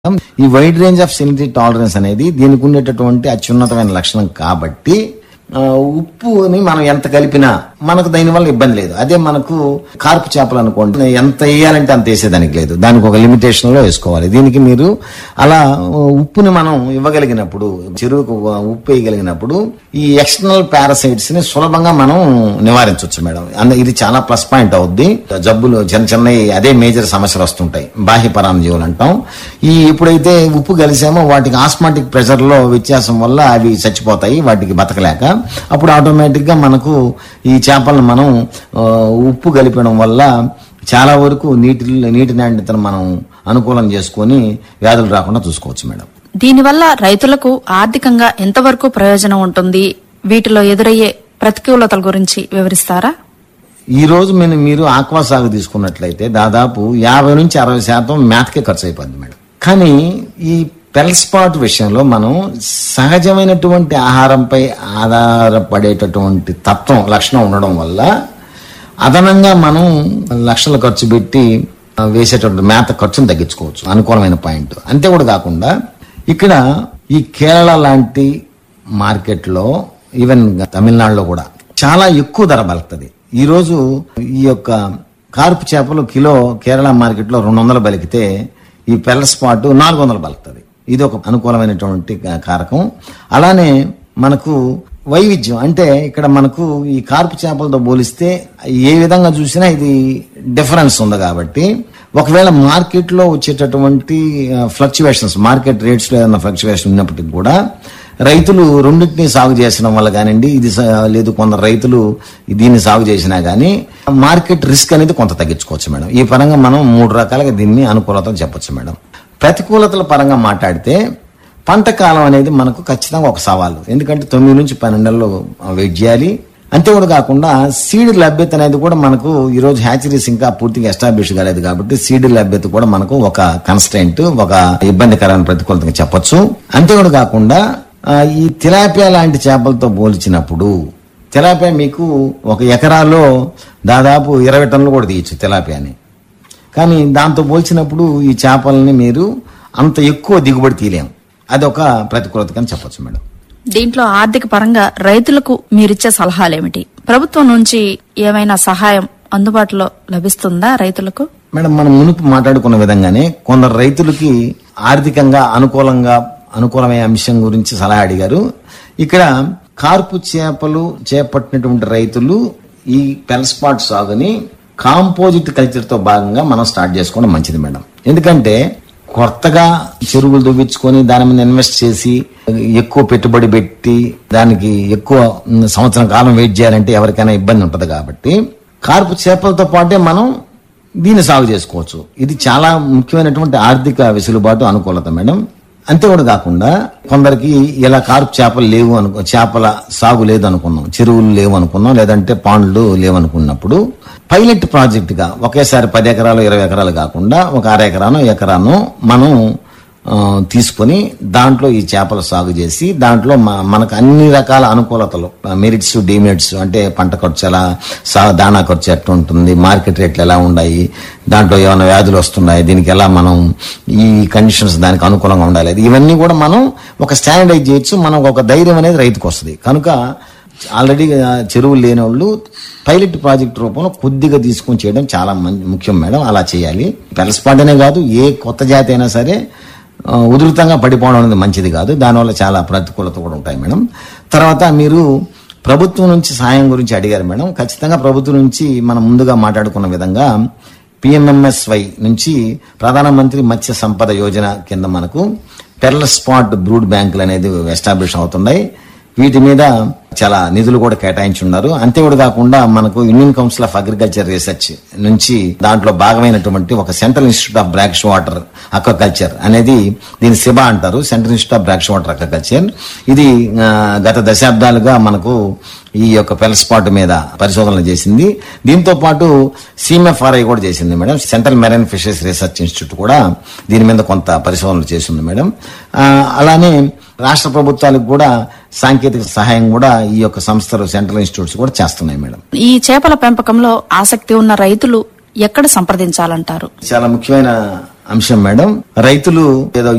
ఈ wide range of salinity tolerance అనేది దీనికి ఉండేటటువంటి అత్యున్నతమైన లక్షణం కాబట్టి ఆ, ఉప్పుని మనం ఎంత కలిపినా మనకు దానివల్ల ఇబ్బంది లేదు అదే మనకు కార్పు చేపలు అనుకోండి ఎంత వేయాలంటే అంత వేసేదానికి లేదు దానికి ఒక లిమిటేషన్ లో వేసుకోవాలి దీనికి మీరు అలా ఆ, ఉప్పుని మనం ఇవ్వగలిగినప్పుడు చెరువుకు ఉప్పు వేయగలిగినప్పుడు ఈ ఎక్స్టర్నల్ పారాసైట్స్ ని సులభంగా మనం నివారించవచ్చు మేడం అంద ఇది చాలా ప్లస్ పాయింట్ అవుద్ది జబ్బులు చిన్న చిన్న అదే మేజర్ సమస్యలు వస్తుంటాయి బాహ్య పరాన్నజీవులు అంటాం ఈ ఎప్పుడైతే ఉప్పు కలిసామో వాటికి ఆస్మాటిక్ ప్రెషర్ లో వ్యత్యాసం వల్ల అవి చచ్చిపోతాయి వాటికి బతకలేక అప్పుడు ఆటోమేటిక్ గా మనకు ఈ చేపలను మనం ఆ, ఉప్పు కలిపడం వల్ల చాలా వరకు నీటి నీటి నాణ్యతను మనం అనుకూలం చేసుకొని వ్యాధులు రాకుండా చూసుకోవచ్చు మేడం దీనివల్ల రైతులకు ఆర్థికంగా ఎంతవరకు ప్రయోజనం ఉంటుంది వీటిలో ఎదురయ్యే ప్రతికూలతల గురించి వివరిస్తారా ఈ రోజు మీరు మీరు ఆక్వా సాగు తీసుకున్నట్లయితే దాదాపు యాభై నుంచి అరవై శాతం మేతకే ఖర్చు అయిపోద్ది మేడం కానీ ఈ పెల్ స్పాట్ విషయంలో మనం సహజమైనటువంటి ఆహారంపై ఆధారపడేటటువంటి తత్వం లక్షణం ఉండడం వల్ల అదనంగా మనం లక్షలు ఖర్చు పెట్టి ఆ, వేసేటటువంటి మేత ఖర్చును తగ్గించుకోవచ్చు అనుకూలమైన పాయింట్ అంతే కూడా కాకుండా ఇక్కడ ఈ కేరళ లాంటి మార్కెట్లో ఈవెన్ తమిళనాడులో కూడా చాలా ఎక్కువ ధర బలుకుతుంది ఈ రోజు ఈ యొక్క కార్పు చేపలు కిలో కేరళ మార్కెట్లో రెండు వందలు బలికితే ఈ పెల్ల స్పాట్ నాలుగు వందలు బలుకుతుంది ఇది ఒక అనుకూలమైనటువంటి కా- కారకం అలానే మనకు వైవిధ్యం అంటే ఇక్కడ మనకు ఈ కార్పు చేపలతో పోలిస్తే ఏ విధంగా చూసినా ఇది డిఫరెన్స్ ఉంది కాబట్టి ఒకవేళ మార్కెట్ లో వచ్చేటటువంటి ఫ్లక్చువేషన్స్ మార్కెట్ రేట్స్ లో ఏదైనా ఫ్లక్చువేషన్ ఉన్నప్పటికీ కూడా రైతులు రెండింటిని సాగు చేసడం వల్ల కానివ్వండి ఇది స- లేదు కొందరు రైతులు దీన్ని సాగు చేసినా గానీ మార్కెట్ రిస్క్ అనేది కొంత తగ్గించుకోవచ్చు మేడం ఈ పరంగా మనం మూడు రకాలుగా దీన్ని అనుకూలతలు చెప్పొచ్చు మేడం ప్రతికూలతల పరంగా మాట్లాడితే పంట కాలం అనేది మనకు ఖచ్చితంగా ఒక సవాలు ఎందుకంటే తొమ్మిది నుంచి పన్నెండు నెలలు వెయిట్ చేయాలి అంతే కూడా కాకుండా సీడ్ లభ్యత అనేది కూడా మనకు ఈ రోజు హ్యాచరీస్ ఇంకా పూర్తిగా ఎస్టాబ్లిష్ కాలేదు కాబట్టి సీడ్ లభ్యత కూడా మనకు ఒక కన్స్టెంట్ ఒక ఇబ్బందికరమైన ప్రతికూలతగా చెప్పొచ్చు అంతే కూడా కాకుండా ఆ, ఈ తిలాపియా లాంటి చేపలతో పోల్చినప్పుడు తిలాపియా మీకు ఒక ఎకరాలో దాదాపు ఇరవై టన్నులు కూడా తీయచ్చు తిలాపియాని కానీ దాంతో పోల్చినప్పుడు ఈ చేపలని మీరు అంత ఎక్కువ దిగుబడి తీయలేం అదొక ప్రతికూలత అని చెప్పొచ్చు మేడం దీంట్లో ఆర్థిక పరంగా రైతులకు మీరిచ్చే సలహాలేమిటి ప్రభుత్వం నుంచి ఏమైనా సహాయం అందుబాటులో లభిస్తుందా రైతులకు మేడం మనం మునుపు మాట్లాడుకున్న విధంగానే కొందరు రైతులకి ఆర్థికంగా అనుకూలంగా అనుకూలమైన అంశం గురించి సలహా అడిగారు ఇక్కడ కార్పు చేపలు చేపట్టినటువంటి రైతులు ఈ పెల్స్పాట్ సాగుని కాంపోజిట్ కల్చర్ తో భాగంగా మనం స్టార్ట్ చేసుకోవడం మంచిది మేడం ఎందుకంటే కొత్తగా చెరువులు దువ్వించుకొని దాని మీద ఇన్వెస్ట్ చేసి ఎక్కువ పెట్టుబడి పెట్టి దానికి ఎక్కువ ఉమ్, సంవత్సరం కాలం వెయిట్ చేయాలంటే ఎవరికైనా ఇబ్బంది ఉంటది కాబట్టి కార్పు చేపలతో పాటే మనం దీన్ని సాగు చేసుకోవచ్చు ఇది చాలా ముఖ్యమైనటువంటి ఆర్థిక వెసులుబాటు అనుకూలత మేడం అంతే కూడా కాకుండా కొందరికి ఇలా కార్పు చేపలు లేవు అనుకో చేపల సాగు లేదు అనుకున్నాం చెరువులు లేవు అనుకున్నాం లేదంటే పాండ్లు లేవు అనుకున్నప్పుడు పైలట్ ప్రాజెక్ట్ గా ఒకేసారి పది ఎకరాలు ఇరవై ఎకరాలు కాకుండా ఒక అర ఎకరాను ఎకరాను మనం ఆ, తీసుకొని దాంట్లో ఈ చేపల సాగు చేసి దాంట్లో మ- మనకు అన్ని రకాల అనుకూలతలు మెరిట్స్ డిమెరిట్స్ అంటే పంట ఖర్చు ఎలా సా దాణా ఖర్చు ఎట్లా ఉంటుంది మార్కెట్ రేట్లు ఎలా ఉన్నాయి దాంట్లో ఏమైనా వ్యాధులు వస్తున్నాయి దీనికి ఎలా మనం ఈ కండిషన్స్ దానికి అనుకూలంగా ఉండాలి ఇవన్నీ కూడా మనం ఒక స్టాండర్డైజ్ చేయొచ్చు మనకు ఒక ధైర్యం అనేది రైతుకు వస్తుంది కనుక ఆల్రెడీ ఆ, చెరువులు లేని వాళ్ళు పైలట్ ప్రాజెక్ట్ రూపంలో కొద్దిగా తీసుకొని చేయడం చాలా మం- ముఖ్యం మేడం అలా చేయాలి పెలస్పాట్ అనే కాదు ఏ కొత్త జాతి అయినా సరే ఆ, ఉధృతంగా పడిపోవడం అనేది మంచిది కాదు దానివల్ల చాలా ప్రతికూలత కూడా ఉంటాయి మేడం తర్వాత మీరు ప్రభుత్వం నుంచి సాయం గురించి అడిగారు మేడం ఖచ్చితంగా ప్రభుత్వం నుంచి మనం ముందుగా మాట్లాడుకున్న విధంగా పిఎంఎంఎస్వై నుంచి ప్రధానమంత్రి మత్స్య సంపద యోజన కింద మనకు పెర్ల స్పాట్ బ్రూడ్ బ్యాంకులు అనేది ఎస్టాబ్లిష్ అవుతున్నాయి వీటి మీద చాలా నిధులు కూడా కేటాయించి ఉన్నారు అంతే కూడా కాకుండా మనకు Indian council of agriculture research నుంచి దాంట్లో భాగమైనటువంటి ఒక central institute of brackish water aquaculture అనేది దీని సిబా అంటారు central institute of brackish water aquaculture ఇది ఆ, గత దశాబ్దాలుగా మనకు ఈ యొక్క పెల్ స్పాట్ మీద పరిశోధనలు చేసింది దీంతో పాటు సిఎంఎఫ్ఆర్ఐ కూడా చేసింది madam central marine fisheries research institute కూడా దీని మీద కొంత పరిశోధనలు చేసింది మేడం ఆ, అలానే రాష్ట్ర ప్రభుత్వాలకు కూడా సాంకేతిక సహాయం కూడా ఈ యొక్క సంస్థలు సెంట్రల్ ఇన్స్టిట్యూట్స్ కూడా చేస్తున్నాయి మేడం ఈ చేపల పెంపకంలో ఆసక్తి ఉన్న రైతులు ఎక్కడ సంప్రదించాలంటారు చాలా ముఖ్యమైన అంశం మేడం రైతులు ఏదో